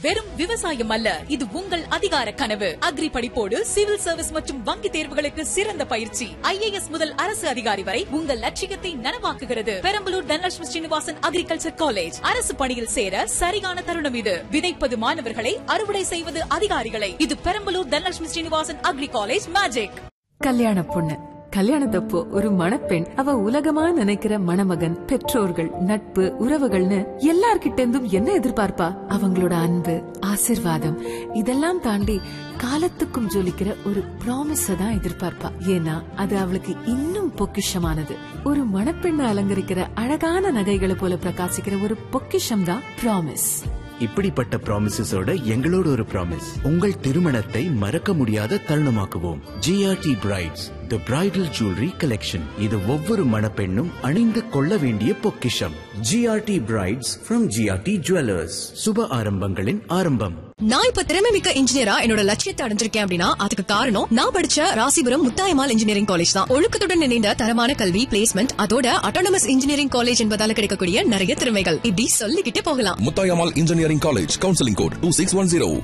வெறும் விவசாயம் அல்ல இது உங்கள் அதிகார கனவு அக்ரி படிப்போடு சிவில் சர்வீஸ் மற்றும் வங்கி தேர்வுகளுக்கு சிறந்த பயிற்சி ஐஏஎஸ் முதல் அரசு அதிகாரி வரை உங்கள் லட்சியத்தை நனவாக்குகிறது பெரம்பலூர் தனலட்சுமி ஸ்ரீனிவாசன் அக்ரிகல்ச்சர் காலேஜ் அரசு பணியில் சேர சரியான தருணம் இது விதைப்பது மாணவர்களை அறுவடை செய்வது அதிகாரிகளை இது Perambalur Dhanalakshmi Srinivasan agri college magic கல்யாண பொண்ணு கல்யாணத்தப்போ ஒரு மணப்பெண் அவ உலகமா நினைக்கிற மணமகன் பெற்றோர்கள் நட்பு உறவுகள்னு எல்லார்கிட்ட இருந்தும் என்ன எதிர்பார்ப்பா அவங்களோட அன்பு ஆசிர்வாதம் இதெல்லாம் தாண்டி காலத்துக்கும் ஜொலிக்கிற ஒரு ப்ராமிஸ தான் எதிர்பார்ப்பா ஏன்னா அது அவளுக்கு இன்னும் பொக்கிஷமானது ஒரு மணப்பெண்ணை அலங்கரிக்கிற அழகான நகைகளை போல பிரகாசிக்கிற ஒரு பொக்கிஷம் தான் ப்ராமிஸ் இப்படிப்பட்ட ப்ராமிசஸோட எங்களோட ஒரு ப்ராமிஸ் உங்கள் திருமணத்தை மறக்க முடியாத தருணமாக்குவோம் GRT brides the bridal jewellery collection இது ஒவ்வொரு மணப்பெண்ணும் அணிந்து கொள்ள வேண்டிய பொக்கிஷம் GRT brides from GRT jewellers சுப ஆரம்பங்களின் ஆரம்பம் நான் இப்ப திறமை மிக்க இன்ஜினியரா என்னோட லட்சியத்தை அடைஞ்சிருக்கேன் அப்படின்னா அதுக்கு காரணம் நான் படிச்ச ராசிபுரம் முத்தாயமால் இன்ஜினியரிங் காலேஜ் தான் ஒழுக்கத்துடன் இணைந்த தரமான கல்வி பிளேஸ்மெண்ட் அதோட அட்டானமஸ் இன்ஜினியரிங் காலேஜ் என்பதால கிடைக்கக்கூடிய நிறைய திறமைகள் இப்படி சொல்லிக்கிட்டே போகலாம் Muthayammal engineering college counselling code two six one zero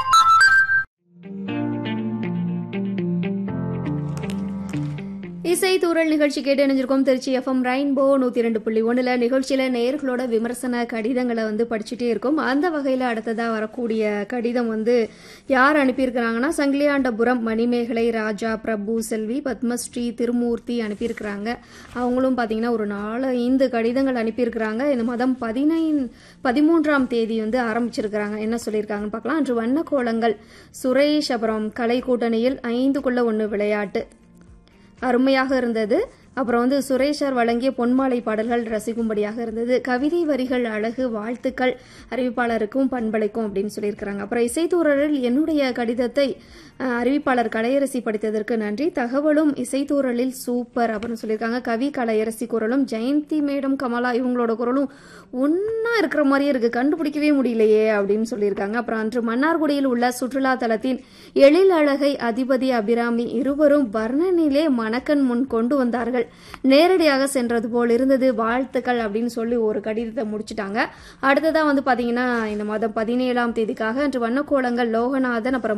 இசை தூரல் நிகழ்ச்சி கேட்டு இணைஞ்சிருக்கோம் திருச்சி எஃப்எம் ரெயின்போ நூத்தி ரெண்டு புள்ளி ஒண்ணுல நிகழ்ச்சியில நேர்களோட விமர்சன கடிதங்களை வந்து படிச்சுட்டே இருக்கோம் அந்த வகையில அடுத்ததா வரக்கூடிய கடிதம் வந்து யார் அனுப்பியிருக்கிறாங்கன்னா சங்கிலியாண்டபுரம் மணிமேகலை ராஜா பிரபு செல்வி பத்மஸ்ரீ திருமூர்த்தி அனுப்பியிருக்கிறாங்க அவங்களும் பாத்தீங்கன்னா ஒரு நாலு ஐந்து கடிதங்கள் அனுப்பியிருக்கிறாங்க இந்த மாதம் பதினைந்து பதிமூன்றாம் தேதி வந்து ஆரம்பிச்சிருக்கிறாங்க என்ன சொல்லியிருக்காங்கன்னு பார்க்கலாம் அன்று வண்ண கோலங்கள் சுரேஷ் அப்புறம் கலை கூட்டணியில் ஐந்துக்குள்ள ஒன்று விளையாட்டு அருமையாக இருந்தது அப்புறம் வந்து சுரேஷர் வழங்கிய பொன்மாலை பாடல்கள் ரசிக்கும்படியாக இருந்தது கவிதை வரிகள் அழகு வாழ்த்துக்கள் அறிவிப்பாளருக்கும் பண்பளிக்கும் அப்படின்னு சொல்லியிருக்கிறாங்க அப்புறம் இசைத்தூரலில் என்னுடைய கடிதத்தை அஹ், அறிவிப்பாளர் கலையரசி படித்ததற்கு நன்றி தகவலும் இசைத்தூரலில் சூப்பர் அப்படின்னு சொல்லியிருக்காங்க கவி கலையரசி குரலும் ஜெயந்தி மேடம் கமலா இவங்களோட குரலும் ஒன்னா இருக்கிற மாதிரியே இருக்கு கண்டுபிடிக்கவே முடியலையே அப்படின்னு சொல்லியிருக்காங்க அப்புறம் அன்று மன்னார்குடியில் உள்ள சுற்றுலா தலத்தின் எழில் அழகை அதிபதி அபிராமி இருவரும் வர்ணனிலே மணக்கன் முன் கொண்டு வந்தார்கள் நேரடியாக சென்றது போல் இருந்தது வாழ்த்துக்கள் அப்படின்னு சொல்லி ஒரு கடிதத்தை முடிச்சிட்டாங்க அடுத்ததா வந்து பாத்தீங்கன்னா இந்த மாதம் பதினேழாம் தேதிக்காக அன்று வண்ணக்கோலங்கள் லோகநாதன் அப்புறம்